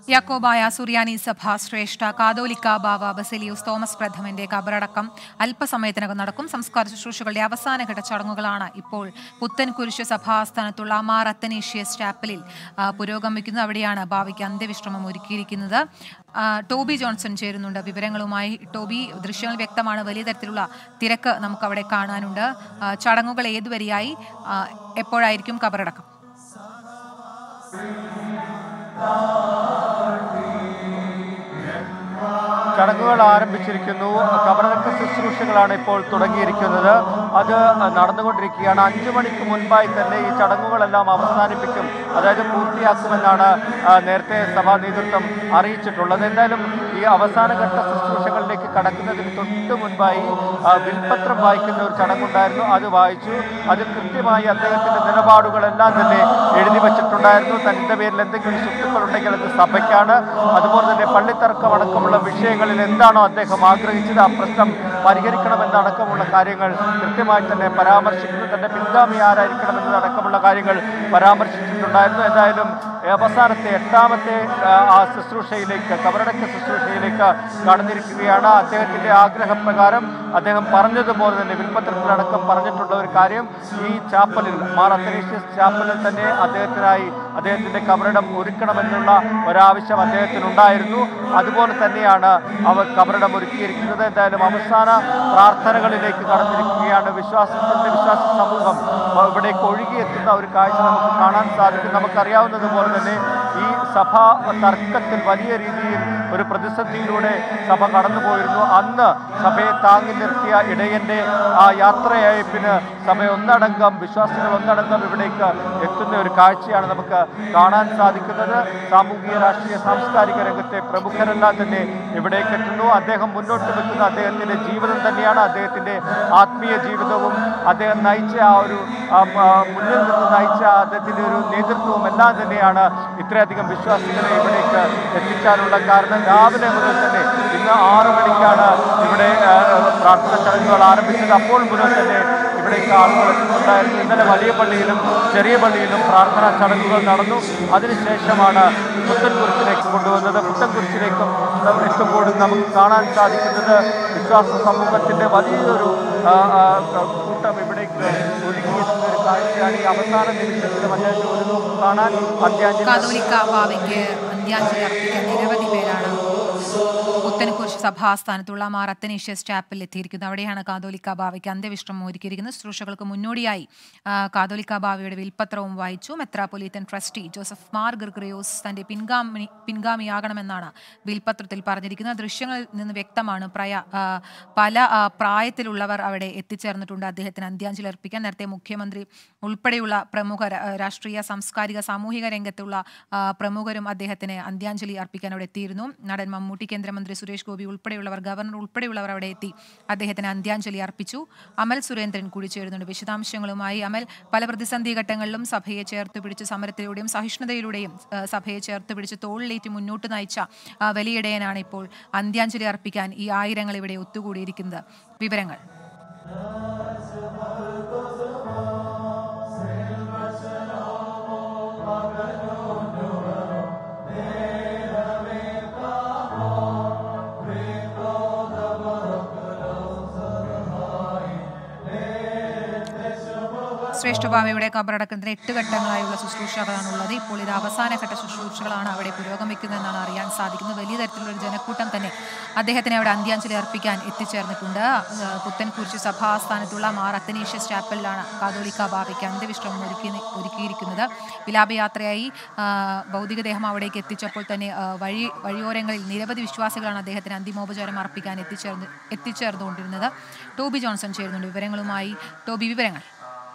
യാക്കോബായ സുറിയാനി സഭ ശ്രേഷ്ഠ കാതോലിക്ക ബാവ ബസലിയൂസ് തോമസ് പ്രഥമന്റെ കബറടക്കം അല്പസമയത്തിനകം നടക്കും സംസ്കാര ശുശ്രൂഷകളുടെ അവസാനഘട്ട ചടങ്ങുകളാണ് ഇപ്പോൾ പുത്തൻ കുരിശ് സഭാസ്ഥാനത്തുള്ള മാർ അത്തനീഷ്യസ് ചാപ്പലിൽ ആ, പുരോഗമിക്കുന്നത് അവിടെയാണ് ഭാവിക്ക് അന്ത്യവിശ്രമം ഒരുക്കിയിരിക്കുന്നത് ആ, ടോബി ജോൺസൺ ചേരുന്നുണ്ട് വിവരങ്ങളുമായി ടോബി ദൃശ്യങ്ങൾ വ്യക്തമാണ് വലിയ തരത്തിലുള്ള തിരക്ക് നമുക്ക് അവിടെ കാണാനുണ്ട് ആ, ചടങ്ങുകൾ ഏതുവരെയായി ആ, എപ്പോഴായിരിക്കും കബറടക്കം ചടങ്ങുകൾ ആരംഭിച്ചിരിക്കുന്നു കബറടക്ക ശുശ്രൂഷകളാണ് ഇപ്പോൾ തുടങ്ങിയിരിക്കുന്നത് അത് നടന്നുകൊണ്ടിരിക്കുകയാണ് അഞ്ചു മണിക്ക് മുൻപായി തന്നെ ഈ ചടങ്ങുകളെല്ലാം അവസാനിപ്പിക്കും അതായത് പൂർത്തിയാക്കുമെന്നാണ് ആ, നേരത്തെ സഭാ നേതൃത്വം അറിയിച്ചിട്ടുള്ളത് എന്തായാലും ഈ അവസാനഘട്ട ശുശ്രൂഷകളിലേക്ക് കടക്കുന്നതിന് തൊട്ട് മുൻപായി ആ, വിൽപത്രം വായിക്കുന്ന ഒരു ചടങ്ങുണ്ടായിരുന്നു അത് വായിച്ചു അത് കൃത്യമായി അദ്ദേഹത്തിന്റെ നിലപാടുകളെല്ലാം തന്നെ എഴുതി വച്ചിട്ടുണ്ടായിരുന്നു തന്റെ പേരിൽ എന്തെങ്കിലും സ്വത്തുക്കളുണ്ടെങ്കിൽ അത് സഭയ്ക്കാണ് അതുപോലെ തന്നെ പള്ളിത്തർക്കം അടക്കമുള്ള വിഷയങ്ങളിൽ എന്താണോ അദ്ദേഹം ആഗ്രഹിച്ചത് ആ പ്രശ്നം പരിഹരിക്കണമെന്നടക്കമുള്ള കാര്യങ്ങൾ കൃത്യമായി തന്നെ പരാമർശിക്കുന്നു തന്റെ പിൻഗാമി ആരായിരിക്കണമെന്നതടക്കമുള്ള കാര്യങ്ങൾ പരാമർശിച്ചിട്ടുണ്ടായിരുന്നു എന്തായാലും അവസാനത്തെ എട്ടാമത്തെ ആ, ആ ശുശ്രൂഷയിലേക്ക് കബറടക്ക ശുശ്രൂഷയിലേക്ക് കടന്നിരിക്കുകയാണ് അദ്ദേഹത്തിന്റെ ആഗ്രഹപ്രകാരം അദ്ദേഹം പറഞ്ഞതുപോലെ തന്നെ വിൽപ്പത്രത്തിലടക്കം പറഞ്ഞിട്ടുള്ള ഒരു കാര്യം ഈ ചാപ്പലിൽ മാർ അത്തനീഷ്യസ് ചാപ്പലിൽ തന്നെ അദ്ദേഹത്തിനായി അദ്ദേഹത്തിന്റെ കബറിടം ഒരുക്കണമെന്നുള്ള ഒരാവശ്യം അദ്ദേഹത്തിനുണ്ടായിരുന്നു അതുപോലെ തന്നെയാണ് അവർ കബറിടം ഒരുക്കിയിരിക്കുന്നത് എന്തായാലും അവസാന പ്രാർത്ഥനകളിലേക്ക് കടന്നിരിക്കുകയാണ് വിശ്വാസത്തിന്റെ വിശ്വാസ സമൂഹം ഇവിടേക്ക് ഒഴുകിയെത്തുന്ന ഒരു കാഴ്ച നമുക്ക് കാണാൻ സാധിക്കും നമുക്കറിയാവുന്നതുപോലെ തന്നെ ഈ സഭാ തർക്കത്തിൽ വലിയ രീതിയിൽ ഒരു പ്രതിസന്ധിയിലൂടെ സഭ കടന്നുപോയിരുന്നു അന്ന് സഭയെ താങ്ങി നിർത്തിയ ഇടയന്റെ ആ യാത്രയയപ്പിന് സഭ ഒന്നടങ്കം വിശ്വാസികൾ ഒന്നടങ്കം ഇവിടേക്ക് എത്തുന്ന ഒരു കാഴ്ചയാണ് നമുക്ക് കാണാൻ സാധിക്കുന്നത് സാമൂഹിക രാഷ്ട്രീയ സാംസ്കാരിക രംഗത്തെ പ്രമുഖരെല്ലാം തന്നെ ഇവിടേക്ക് എത്തുന്നു അദ്ദേഹം മുന്നോട്ട് വെക്കുന്ന അദ്ദേഹത്തിന്റെ ജീവിതം തന്നെയാണ് അദ്ദേഹത്തിന്റെ ആത്മീയ ജീവിതവും അദ്ദേഹം നയിച്ച ആ ഒരു ആ, ആ, മുന്നിൽ നിന്ന് നയിച്ച അദ്ദേഹത്തിന്റെ ഒരു നേതൃത്വവും എല്ലാം തന്നെയാണ് ഇത്രയധികം വിശ്വാസികളെ ഇവിടേക്ക് എത്തിക്കാനുള്ള കാരണം രാവിലെ മുതൽ തന്നെ ഇന്ന് ആറു മണിക്കാണ് ഇവിടെ ആ, പ്രാർത്ഥന ചടങ്ങുകൾ ആരംഭിച്ചത് അപ്പോൾ മുതൽ തന്നെ ഇവിടേക്ക് ആളുകൾ എത്തുന്നുണ്ടായിരുന്നു ഇന്നലെ വലിയ പള്ളിയിലും ചെറിയ പള്ളിയിലും പ്രാർത്ഥനാ ചടങ്ങുകൾ നടന്നു അതിനുശേഷമാണ് പുത്തൻകുരിശിലേക്ക് കൊണ്ടുവന്നത് പുത്തൻകുരിശിലേക്കും എത്തുമ്പോഴും നമുക്ക് കാണാൻ സാധിക്കുന്നത് വിശ്വാസ സമൂഹത്തിന്റെ വലിയൊരു ആ, ആ, കൂട്ടം ഇവിടേക്ക് ഒഴുകിയെത്തുന്ന ഒരു കാഴ്ചയാണ് ഈ അവസാന നിമിഷത്തിലും അദ്ദേഹത്തെ ഒരു നോക്ക് കാണാൻ അത്യാവശ്യം കാതോലിക്ക ബാവയ്ക്ക് അന്ത്യാഞ്ജലി അർപ്പിക്കാൻ നിരവധി പേരാണ് പുത്തൻകുരിശ് സഭാസ്ഥാനത്തുള്ള മാർ അത്തനീഷ്യസ് ചാപ്പലിൽ എത്തിയിരിക്കുന്നത് അവിടെയാണ് കാതോലിക്ക ബാവയ്ക്ക് അന്ത്യവിശ്രമം ഒരുക്കിയിരിക്കുന്നത് ശുശ്രൂഷകൾക്ക് മുന്നോടിയായി ആ, കാതോലിക്ക ബാവയുടെ വിൽപ്പത്രവും വായിച്ചു മെത്രാപൊലീത്തൻ ട്രസ്റ്റി ജോസഫ് മാർ ഗർഗ്രിയോസ് തന്റെ പിൻഗാമി പിൻഗാമിയാകണമെന്നാണ് വിൽപ്പത്രത്തിൽ പറഞ്ഞിരിക്കുന്നത് ദൃശ്യങ്ങളിൽ നിന്ന് വ്യക്തമാണ് പ്രയ ആ, പല ആ, പ്രായത്തിലുള്ളവർ അവിടെ എത്തിച്ചേർന്നിട്ടുണ്ട് അദ്ദേഹത്തിന് അന്ത്യാഞ്ജലി അർപ്പിക്കാൻ നേരത്തെ മുഖ്യമന്ത്രി ഉൾപ്പെടെയുള്ള പ്രമുഖ രാ- രാഷ്ട്രീയ സാംസ്കാരിക സാമൂഹിക രംഗത്തുള്ള ആ, പ്രമുഖരും അദ്ദേഹത്തിന് അന്ത്യാഞ്ജലി അർപ്പിക്കാൻ അവിടെ എത്തിയിരുന്നു നടൻ മമ്മൂട്ടി കേന്ദ്രമന്ത്രി സുരേഷ് ഗോപി ഉൾപ്പെടെയുള്ളവർ ഗവർണർ ഉൾപ്പെടെയുള്ളവർ അവിടെ എത്തി അദ്ദേഹത്തിന് അന്ത്യാഞ്ജലി അർപ്പിച്ചു അമൽ സുരേന്ദ്രൻ കൂടി ചേരുന്നുണ്ട് വിശദാംശങ്ങളുമായി അമൽ പല പ്രതിസന്ധി ഘട്ടങ്ങളിലും സഭയെ ചേർത്ത് പിടിച്ച് സമരത്തിലൂടെയും സഹിഷ്ണുതയിലൂടെയും ആ, സഭയെ ചേർത്ത് പിടിച്ച് തോളിലേറ്റ് മുന്നോട്ട് നയിച്ച ആ, വലിയിടയനാണ് ഇപ്പോൾ അന്ത്യാഞ്ജലി അർപ്പിക്കാൻ ഈ ആയിരങ്ങൾ ഇവിടെ ഒത്തുകൂടിയിരിക്കുന്നത് വിവരങ്ങൾ ശ്രേഷ്ഠഭാവയുടെ കബറടക്കത്തിന് എട്ട് ഘട്ടങ്ങളായുള്ള ശുശ്രൂഷകളാണുള്ളത് ഇപ്പോൾ ഇത് അവസാനഘട്ട ശുശ്രൂഷകളാണ് അവിടെ പുരോഗമിക്കുന്നതെന്നാണ് അറിയാൻ സാധിക്കുന്നത് വലിയ തരത്തിലുള്ള ഒരു ജനക്കൂട്ടം തന്നെ അദ്ദേഹത്തിന് അവിടെ അന്ത്യാഞ്ജലി അർപ്പിക്കാൻ എത്തിച്ചേർന്നിട്ടുണ്ട് ആ, പുത്തൻകുരിശ് സഭാസ്ഥാനത്തുള്ള മാർ അത്തനീഷ്യസ് ചാപ്പലിലാണ് കാതോലിക്ക ബാവയ്ക്ക് അന്ത്യവിശ്രമം ഒരുക്കി ഒരുക്കിയിരിക്കുന്നത് വിലാപയാത്രയായി ആ, ഭൗതികദേഹം അവിടേക്ക് എത്തിച്ചപ്പോൾ തന്നെ ആ, വഴി വഴിയോരങ്ങളിൽ നിരവധി വിശ്വാസികളാണ് അദ്ദേഹത്തിന് അന്തിമോപചാരം അർപ്പിക്കാൻ എത്തിച്ചേർന്ന് എത്തിച്ചേർന്നുകൊണ്ടിരുന്നത് ടോബി ജോൺസൺ ചേരുന്നുണ്ട് വിവരങ്ങളുമായി ടോബി വിവരങ്ങൾ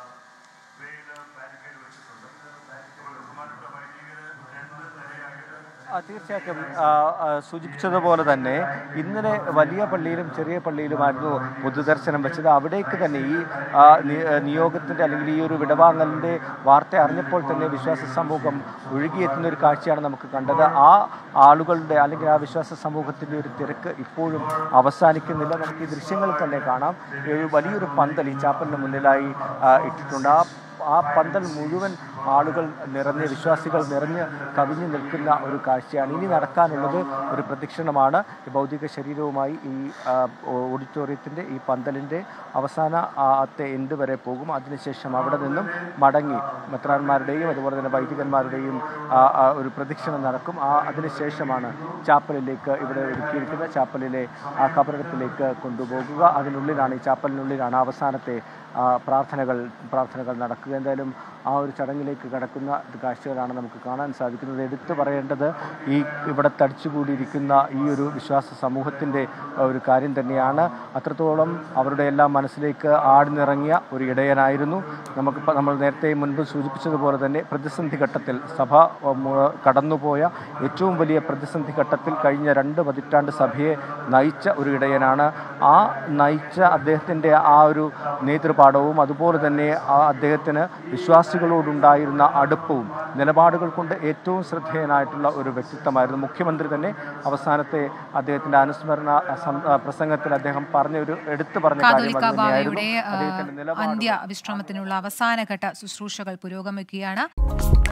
ആ, തീർച്ചയായിട്ടും ആ, ആ, സൂചിപ്പിച്ചതുപോലെ തന്നെ ഇന്നലെ വലിയ പള്ളിയിലും ചെറിയ പള്ളിയിലുമായിരുന്നു പൊതുദർശനം വെച്ചത് അവിടേക്ക് തന്നെ ഈ ആ, നി- ആ, നിയോഗത്തിന്റെ അല്ലെങ്കിൽ ഈ ഒരു വിടവാങ്ങലിന്റെ വാർത്ത അറിഞ്ഞപ്പോൾ തന്നെ വിശ്വാസ സമൂഹം ഒഴുകിയെത്തുന്ന ഒരു കാഴ്ചയാണ് നമുക്ക് കണ്ടത് ആ ആളുകളുടെ അല്ലെങ്കിൽ ആ വിശ്വാസ സമൂഹത്തിന്റെ ഒരു തിരക്ക് ഇപ്പോഴും അവസാനിക്കുന്നില്ല നമുക്ക് ഈ ദൃശ്യങ്ങളിൽ തന്നെ കാണാം ഒരു വലിയൊരു പന്തൽ ഈ ചാപ്പലിന് മുന്നിലായി ആ, ഇട്ടിട്ടുണ്ട് ആ ആ പന്തൽ മുഴുവൻ ആളുകൾ നിറഞ്ഞ് വിശ്വാസികൾ നിറഞ്ഞ് കവിഞ്ഞു നിൽക്കുന്ന ഒരു കാഴ്ചയാണ് ഇനി നടക്കാനുള്ളത് ഒരു പ്രദക്ഷിണമാണ് ഈ ഭൗതിക ശരീരവുമായി ഈ ആ, ഓഡിറ്റോറിയത്തിൻ്റെ ഈ പന്തലിൻ്റെ അവസാന ആത്തെ എൻഡ് വരെ പോകും അതിനുശേഷം അവിടെ നിന്നും മടങ്ങി മെത്രാന്മാരുടെയും അതുപോലെ തന്നെ വൈദികന്മാരുടെയും ആ, ആ, ഒരു പ്രദക്ഷിണം നടക്കും ആ അതിനുശേഷമാണ് ചാപ്പലിലേക്ക് ഇവിടെ ഒരുക്കിയിരിക്കുന്ന ചാപ്പലിലെ ആ കബറിടത്തിലേക്ക് കൊണ്ടുപോകുക അതിനുള്ളിലാണ് ഈ ചാപ്പലിനുള്ളിലാണ് അവസാനത്തെ ആ, പ്രാർത്ഥനകൾ പ്രാർത്ഥനകൾ നടക്കുക എന്തായാലും ആ ഒരു ചടങ്ങിലേക്ക് കടക്കുന്ന കാഴ്ചകളാണ് നമുക്ക് കാണാൻ സാധിക്കുന്നത് എടുത്തു പറയേണ്ടത് ഈ ഇവിടെ തടിച്ചുകൂടിയിരിക്കുന്ന ഈ ഒരു വിശ്വാസ സമൂഹത്തിൻ്റെ ഒരു കാര്യം തന്നെയാണ് അത്രത്തോളം അവരുടെ എല്ലാം മനസ്സിലേക്ക് ആടിനിറങ്ങിയ ഒരു ഇടയനായിരുന്നു നമുക്കിപ്പോൾ നമ്മൾ നേരത്തെ മുൻപ് സൂചിപ്പിച്ചതുപോലെ തന്നെ പ്രതിസന്ധി ഘട്ടത്തിൽ സഭ അഹ്, മു- കടന്നുപോയ ഏറ്റവും വലിയ പ്രതിസന്ധി ഘട്ടത്തിൽ കഴിഞ്ഞ രണ്ട് പതിറ്റാണ്ട് സഭയെ നയിച്ച ഒരു ഇടയനാണ് ആ നയിച്ച അദ്ദേഹത്തിൻ്റെ ആ ഒരു നേതൃപാഠവും അതുപോലെ തന്നെ ആ അദ്ദേഹത്തിന് വിശ്വാസികളോടുണ്ടായിരുന്ന അടുപ്പവും നിലപാടുകൾ കൊണ്ട് ഏറ്റവും ശ്രദ്ധേയനായിട്ടുള്ള ഒരു വ്യക്തിത്വമായിരുന്നു മുഖ്യമന്ത്രി തന്നെ അവസാനത്തെ അദ്ദേഹത്തിൻ്റെ അനുസ്മരണ സം- പ്രസംഗത്തിൽ അദ്ദേഹം പറഞ്ഞ ഒരു എടുത്തു പറഞ്ഞ കാര്യം കാതോലിക്ക അത് തന്നെയായിരുന്നു ബാവയുടെ അദ്ദേഹത്തിൻ്റെ നിലപാട് അന്ത്യ വിശ്രമത്തിനുള്ള അവസാനഘട്ട ശുശ്രൂഷകൾ പുരോഗമിക്കുകയാണ്